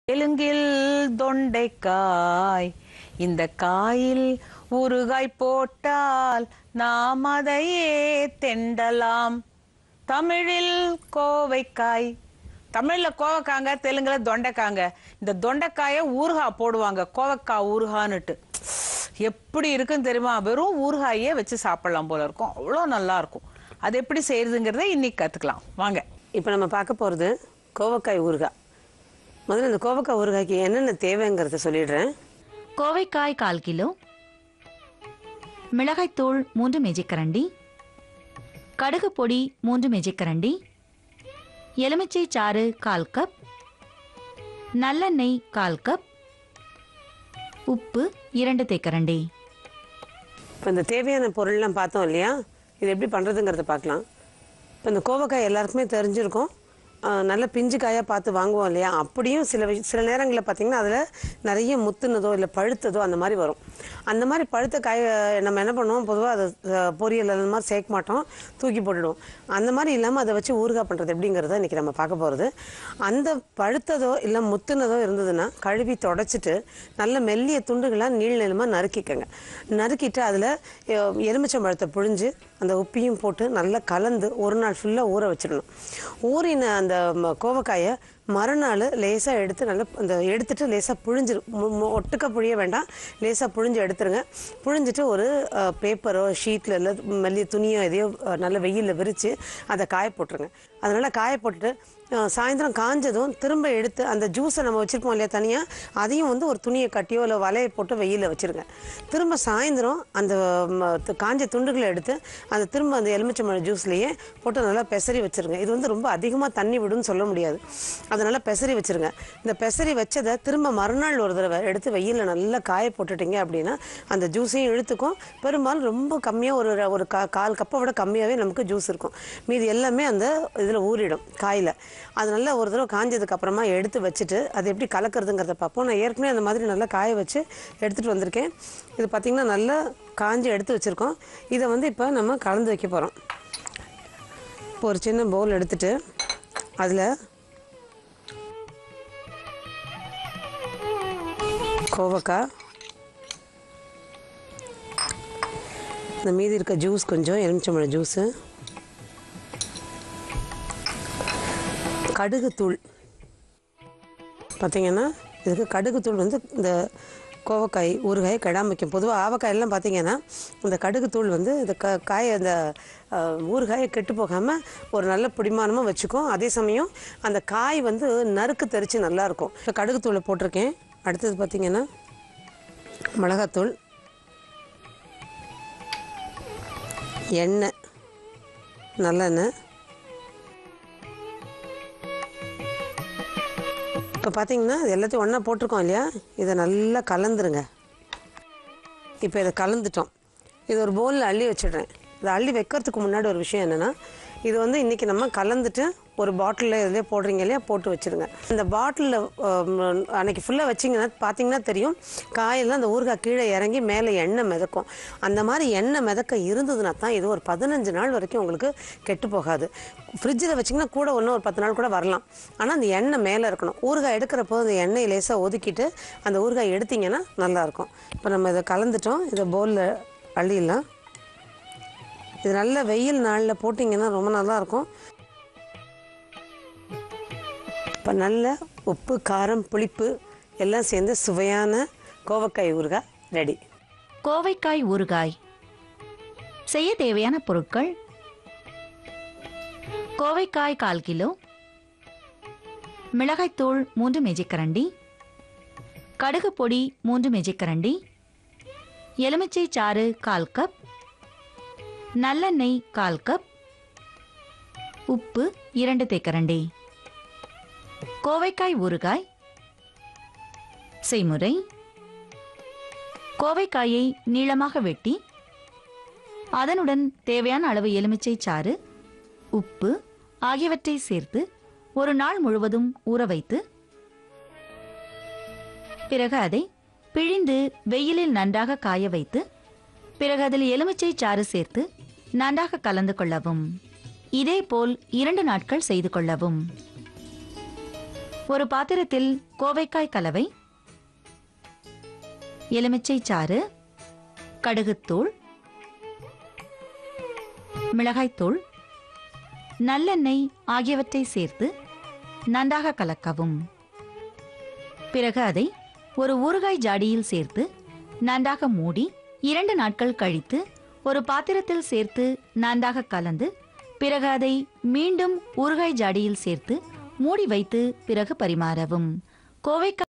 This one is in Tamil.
தெலுங்கில் தொண்டைக்காய் இந்த காயில் ஊறுகாய் போட்டால் நாம் அதையே தெண்டலாம் தமிழில் கோவைக்காய் தமிழ்ல கோவக்காங்க தெலுங்குல தொண்டைக்காங்க இந்த தொண்டைக்காயை ஊறுகாய் போடுவாங்க கோவக்காய் ஊறுகான்னுட்டு எப்படி இருக்குன்னு தெரியுமா வெறும் ஊறுகாயே வச்சு சாப்பிடலாம் போல இருக்கும் அவ்வளோ நல்லா இருக்கும் அது எப்படி செய்யறதுங்கிறத இன்னைக்கு கத்துக்கலாம் வாங்க இப்போ நம்ம பார்க்க போகிறது கோவக்காய் ஊறுகாய் முதல்ல இந்த கோவக்காய் ஊறுகாய்க்கு என்னென்ன தேவைங்கிறத சொல்லிடுறேன் கோவைக்காய் கால் கிலோ மிளகாய்த்தூள் மூன்று மேஜைக்கரண்டி கடுகு பொடி மூன்று மேஜைக்கரண்டி எலுமிச்சை சாறு கால் கப் நல்லெண்ணெய் கால் கப் உப்பு இரண்டு தேக்கரண்டி இப்போ இந்த தேவையான பொருள்லாம் பார்த்தோம் இல்லையா இது எப்படி பண்ணுறதுங்கிறத பார்க்கலாம் இப்போ இந்த கோவக்காய் எல்லாருக்குமே தெரிஞ்சிருக்கும் ஆஹ் நல்ல பிஞ்சு காயாக பார்த்து வாங்குவோம் இல்லையா அப்படியும் சில விஷ- சில நேரங்களில் பார்த்தீங்கன்னா அதில் நிறைய முத்துனதோ இல்லை பழுத்ததோ அந்த மாதிரி வரும் அந்த மாதிரி பழுத்த காய் நம்ம என்ன பண்ணுவோம் பொதுவாக அதை அஹ், பொரியல் அந்த மாதிரி சேர்க்க மாட்டோம் தூக்கி போட்டுடுவோம் அந்த மாதிரி இல்லாமல் அதை வச்சு ஊறுகாய் பண்ணுறது எப்படிங்கிறத இன்றைக்கி நம்ம பார்க்க போகிறது அந்த பழுத்ததோ இல்லை முத்துனதோ இருந்ததுன்னா கழுவி தொடச்சிட்டு நல்ல மெல்லிய துண்டுகளாக நீள் நீளமாக நறுக்கிக்கங்க நறுக்கிட்டு அதில் எலுமிச்சம்பழத்தை புழிஞ்சு அந்த உப்பையும் போட்டு நல்லா கலந்து ஒரு நாள் ஃபுல்லாக ஊற வச்சிடணும் ஊறின அந்த ம- கோவக்காயை மறுநாள் லேசாக எடுத்து நல்லா அந்த எடுத்துட்டு லேசாக புழிஞ்சிரு மு- மு- ஒட்டுக்க புழிய வேண்டாம் லேசாக புழிஞ்சு எடுத்துருங்க புழிஞ்சிட்டு ஒரு பேப்பரோ ஷீட்டில் இல்லை மெல்லிய துணியோ எதையோ அஹ், நல்ல வெயிலில் விரித்து அதை காய போட்டுருங்க அதனால் காய போட்டுட்டு அஹ், சாயந்தரம் காஞ்சதும் திரும்ப எடுத்து அந்த ஜூஸை நம்ம வச்சுருப்போம் இல்லையா தனியாக அதையும் வந்து ஒரு துணியை கட்டியோ இல்லை வலையை போட்டு வெயிலில் வச்சுருங்க திரும்ப சாயந்தரம் அந்த ம, து- காஞ்ச துண்டுகளை எடுத்து அந்த திரும்ப அந்த எலுமிச்சம்பழ ஜூஸ்லேயே போட்டு நல்லா பெசரி வச்சுருங்க இது வந்து ரொம்ப அதிகமாக தண்ணி விடுன்னு சொல்ல முடியாது அதனால் பெசரி வச்சுருங்க இந்த பெசரி வச்சதை திரும்ப மறுநாள் ஒரு தடவை எடுத்து வெயிலில் நல்லா காய போட்டுட்டீங்க அப்படின்னா அந்த ஜூஸையும் இழுத்துக்கும் பெரும்பாலும் ரொம்ப கம்மியாக ஒரு ர- ஒரு கா கால் கப்பை விட கம்மியாகவே நமக்கு ஜூஸ் இருக்கும் மீதி எல்லாமே அந்த இதில் ஊறிடும் காயில் அது நல்லா ஒரு தடவை காஞ்சதுக்கு அப்புறமா எடுத்து வச்சுட்டு அது எப்படி கலக்கிறதுங்கிறத பார்ப்போம் நான் ஏற்கனவே அந்த மாதிரி நல்லா காய வச்சு எடுத்துகிட்டு வந்திருக்கேன் இது பார்த்திங்கன்னா நல்லா காஞ்சி எடுத்து வச்சுருக்கோம் இதை வந்து இப்போ நம்ம கலந்து வைக்க போகிறோம் இப்போ ஒரு சின்ன பவுல் எடுத்துட்டு அதில் கோவக்காய் இந்த மீதி இருக்க ஜூஸ் கொஞ்சம் எலுமிச்சம்பழம் ஜூஸு கடுகு தூள் பார்த்தீங்கன்னா இதுக்கு கடுகு தூள் வந்து இந்த கோவக்காய் ஊறுகாய் கெடாம வைக்கும் பொதுவாக ஆவக்காயெல்லாம் பார்த்தீங்கன்னா இந்த கடுகு தூள் வந்து இந்த க காயை அந்த அஹ், ஊறுகாயை கெட்டு போகாமல் ஒரு நல்ல பிடிமானமாக வச்சுக்கும் அதே சமயம் அந்த காய் வந்து நறுக்கு தெரித்து நல்லாயிருக்கும் இப்போ கடுகு தூளை போட்டிருக்கேன் அடுத்தது பார்த்தீங்கன்னா மிளகாத்தூள் எண்ணெய் நல்லெண்ணெய் இப்போ பார்த்தீங்கன்னா இது எல்லாத்தையும் ஒன்றா போட்டிருக்கோம் இல்லையா இதை நல்லா கலந்துருங்க இப்போ இதை கலந்துட்டோம் இது ஒரு பவுலில் அள்ளி வச்சிடுறேன் இதை அள்ளி வைக்கிறதுக்கு முன்னாடி ஒரு விஷயம் என்னென்னா இது வந்து இன்றைக்கி நம்ம கலந்துட்டு ஒரு பாட்டிலில் இதிலே போடுறீங்க இல்லையா போட்டு வச்சுருங்க இந்த பாட்டிலில் அன்னைக்கு ஃபுல்லாக வச்சிங்கன்னா பார்த்தீங்கன்னா தெரியும் காயெல்லாம் அந்த ஊறுகாய் கீழே இறங்கி மேலே எண்ணெய் மிதக்கும் அந்த மாதிரி எண்ணெய் மிதக்க இருந்ததுன்னா தான் இது ஒரு பதினஞ்சு நாள் வரைக்கும் உங்களுக்கு கெட்டு போகாது ஃப்ரிட்ஜில் வச்சிங்கன்னா கூட ஒன்றும் ஒரு பத்து நாள் கூட வரலாம் ஆனால் அந்த எண்ணெய் மேலே இருக்கணும் ஊறுகாய் எடுக்கிறப்போ அந்த எண்ணெயை லேசாக ஒதுக்கிட்டு அந்த ஊறுகாய் எடுத்தீங்கன்னா நல்லாயிருக்கும் இப்போ நம்ம இதை கலந்துட்டோம் இதை பவுலில் அள்ளிடலாம் இது நல்ல வெயில் நாளில் போட்டிங்கன்னா ரொம்ப நல்லாயிருக்கும் இப்போ நல்ல உப்பு காரம் புளிப்பு எல்லாம் சேர்ந்து சுவையான கோவக்காய் ஊறுகாய் ரெடி கோவைக்காய் ஊறுகாய் செய்ய தேவையான பொருட்கள் கோவைக்காய் கால் கிலோ மிளகாய்த்தூள் மூன்று மேஜைக்கரண்டி கடுகு பொடி மூன்று மேஜைக்கரண்டி எலுமிச்சை சாறு கால் கப் நல்லெண்ணெய் கால் கப் உப்பு இரண்டு தேக்கரண்டி கோவைக்காய் ஊறுகாய் செய்முறை கோவைக்காயை நீளமாக வெட்டி அதனுடன் தேவையான அளவு எலுமிச்சை சாறு உப்பு ஆகியவற்றை சேர்த்து ஒரு நாள் முழுவதும் ஊற வைத்து பிறகு அதை பிழிந்து வெயிலில் நன்றாக காய வைத்து பிறகு அதில் எலுமிச்சை சாறு சேர்த்து நன்றாக கலந்து கொள்ளவும் இதேபோல் இரண்டு நாட்கள் செய்து கொள்ளவும் ஒரு பாத்திரத்தில் கோவைக்காய் கலவை எலுமிச்சை சாறு கடுகுத்தூள் மிளகாய்த்தூள் நல்லெண்ணெய் ஆகியவற்றை சேர்த்து நன்றாக கலக்கவும் பிறகு அதை ஒரு ஊறுகாய் ஜாடியில் சேர்த்து நன்றாக மூடி இரண்டு நாட்கள் கழித்து ஒரு பாத்திரத்தில் சேர்த்து நன்றாக கலந்து பிறகு அதை மீண்டும் ஊறுகாய் ஜாடியில் சேர்த்து மூடி வைத்து பிறகு பரிமாறவும் கோவைக்காய்